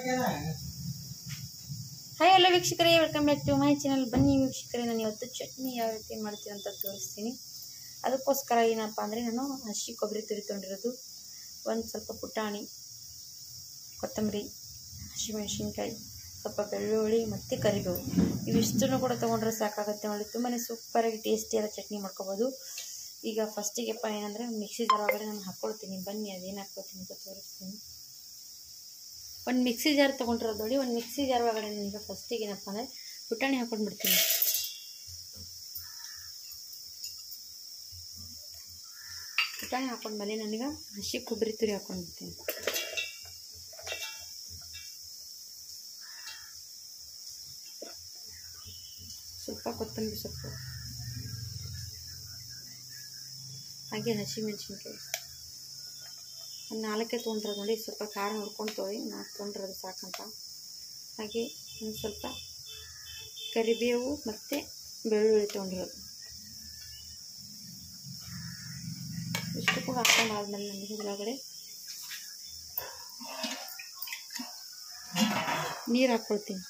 hi ಎಲ್ಲ ವೀಕ್ಷಕರೇ welcome back to my channel ಬನ್ನಿ ವೀಕ್ಷಕರೇ ನಾನು ಇವತ್ತು ಚಟ್ನಿ ಯಾವ ರೀತಿ ಮಾಡ್ತೀನಿ ಅಂತ ತೋರಿಸ್ತೀನಿ ಅದಕ್ಕೋಸ್ಕರ ಏನಪ್ಪ ಅಂದರೆ ನಾನು ಹಸಿ ಕೊಬ್ಬರಿ ತುರಿಕೊಂಡಿರೋದು ಒಂದು ಸ್ವಲ್ಪ ಪುಟಾಣಿ ಕೊತ್ತಂಬರಿ ಹಸಿಮೆಣಸಿನ್ಕಾಯಿ ಸ್ವಲ್ಪ ಬೆಳ್ಳುಳ್ಳಿ ಮತ್ತು ಕರಿಬೇವು ಇವಿಷ್ಟನ್ನು ಕೂಡ ತೊಗೊಂಡ್ರೆ ಸಾಕಾಗುತ್ತೆ ನೋಡಿ ತುಂಬಾ ಸೂಪರಾಗಿ ಟೇಸ್ಟಿಯಾದ ಚಟ್ನಿ ಮಾಡ್ಕೊಬೋದು ಈಗ ಫಸ್ಟಿಗೆಪ್ಪ ಏನಂದರೆ ಮಿಕ್ಸಿ ಜಾರ್ ಒಳಗಡೆ ನಾನು ಹಾಕ್ಕೊಳ್ತೀನಿ ಬನ್ನಿ ಅದೇನು ಹಾಕ್ಕೊಳ್ತೀನಿ ಅಂತ ತೋರಿಸ್ತೀನಿ ಒಂದು ಮಿಕ್ಸಿ ಜಾರ್ ತೊಗೊಂಡಿರೋದು ನೋಡಿ ಒಂದು ಮಿಕ್ಸಿ ಜಾರ್ ಒಳಗಡೆ ನನಗೆ ಫಸ್ಟಿಗೆ ಏನಪ್ಪ ಅಂದರೆ ಪುಟಾಣಿ ಹಾಕೊಂಡು ಬಿಡ್ತೀನಿ ಪುಟಾಣಿ ಹಾಕೊಂಡ್ಮೇಲೆ ನನಗೆ ಹಸಿ ಕೊಬ್ಬರಿ ತುರಿ ಹಾಕೊಂಡ್ಬಿಡ್ತೀನಿ ಸ್ವಲ್ಪ ಕೊತ್ತಂಬರಿ ಸೊಪ್ಪು ಹಾಗೆ ಹಸಿಮೆಣಸಿನ್ಕಾಯಿ ಒಂದು ನಾಲ್ಕೇ ತೊಗೊಂಡ್ರೆ ನೋಡಿ ಸ್ವಲ್ಪ ಖಾರ ನೋಡ್ಕೊಂಡು ತೊಗೊಳ್ಳಿ ನಾಲ್ಕು ತೊಗೊಂಡ್ರೆ ಸಾಕಂತ ಹಾಗೆ ಒಂದು ಸ್ವಲ್ಪ ಕರಿಬೇವು ಮತ್ತು ಬೆಳ್ಳುಳ್ಳಿ ತೊಗೊಂಡಿರೋದು ಇಷ್ಟು ಕೂಡ ಹಾಕೊಂಡಾದ್ಮೇಲೆ ನನಗೆ ಒಳಗಡೆ ನೀರು ಹಾಕ್ಕೊಳ್ತೀನಿ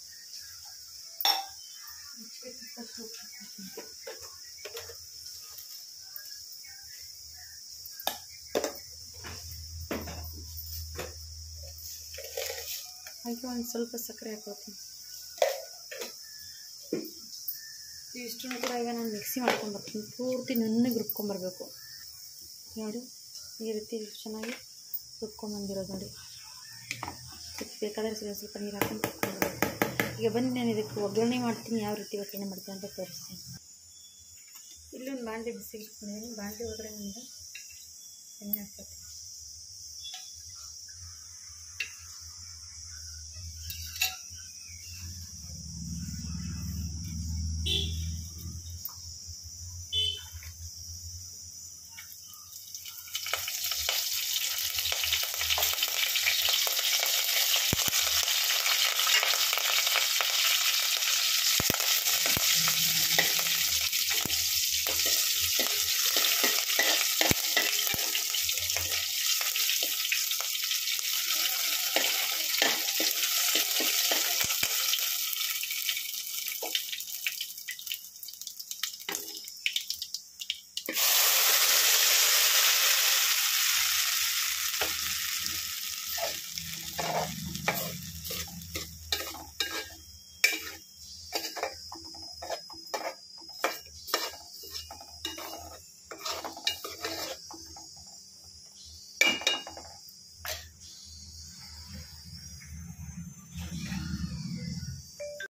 ಹಾಗೆ ಒಂದು ಸ್ವಲ್ಪ ಸಕ್ಕರೆ ಹಾಕ್ಕೊಳ್ತೀನಿ ಇಷ್ಟನ್ನು ಕೂಡ ಈಗ ನಾನು ಮಿಕ್ಸಿ ಮಾಡ್ಕೊಂಡು ಬರ್ತೀನಿ ಪೂರ್ತಿ ನುಣ್ಣಗೆ ರುಬ್ಕೊಂಬರ್ಬೇಕು ನೋಡಿ ಈ ರೀತಿ ಚೆನ್ನಾಗಿ ರುಬ್ಕೊಂಡು ಬಂದಿರೋದು ನೋಡಿ ಸ್ವಲ್ಪ ಬೇಕಾದರೆ ಸ್ವಲ್ಪ ಸ್ವಲ್ಪ ನೀರು ಹಾಕೊಂಡು ರುಬ್ಕೊಂಡ್ಬರ್ಬೇಕು ಈಗ ಬನ್ನಿ ನಾನು ಇದಕ್ಕೆ ಒಗ್ಗರಣೆ ಮಾಡ್ತೀನಿ ಯಾವ ರೀತಿ ಒಗ್ಗರಣೆ ಮಾಡ್ತೀನಿ ಅಂತ ತೋರಿಸ್ತೀನಿ ಇಲ್ಲೊಂದು ಬಾಂಡೆ ಬಿಸಿ ಇಟ್ಕೊಂಡಿದ್ದೀನಿ ಬಾಂಡೆ ಒಳಗಡೆ ನನಗೆ ಎಣ್ಣೆ ಹಾಕ್ತೀನಿ